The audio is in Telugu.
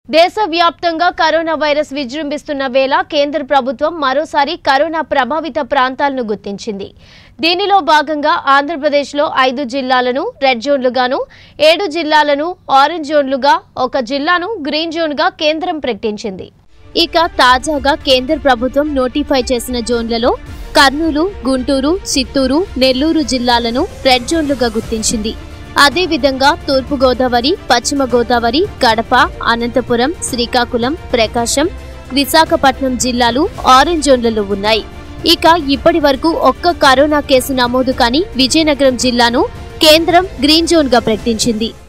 దేశవ్యాప్తంగా కరోనా వైరస్ విజృంభిస్తున్న వేళ కేంద్ర ప్రభుత్వం మరోసారి కరోనా ప్రభావిత ప్రాంతాలను గుర్తించింది దీనిలో భాగంగా ఆంధ్రప్రదేశ్లో ఐదు జిల్లాలను రెడ్ జోన్లుగాను ఏడు జిల్లాలను ఆరెంజ్ జోన్లుగా ఒక జిల్లాను గ్రీన్ జోన్గా కేంద్రం ప్రకటించింది ఇక తాజాగా కేంద్ర ప్రభుత్వం నోటిఫై చేసిన జోన్లలో కర్నూలు గుంటూరు చిత్తూరు నెల్లూరు జిల్లాలను రెడ్ జోన్లుగా గుర్తించింది అదేవిధంగా తూర్పు గోదావరి పశ్చిమ గోదావరి కడప అనంతపురం శ్రీకాకుళం ప్రకాశం విశాఖపట్నం జిల్లాలు ఆరెంజ్ జోన్లలో ఉన్నాయి ఇక ఇప్పటి వరకు ఒక్క కరోనా కేసు నమోదు కాని విజయనగరం జిల్లాను కేంద్రం గ్రీన్ జోన్ గా ప్రకటించింది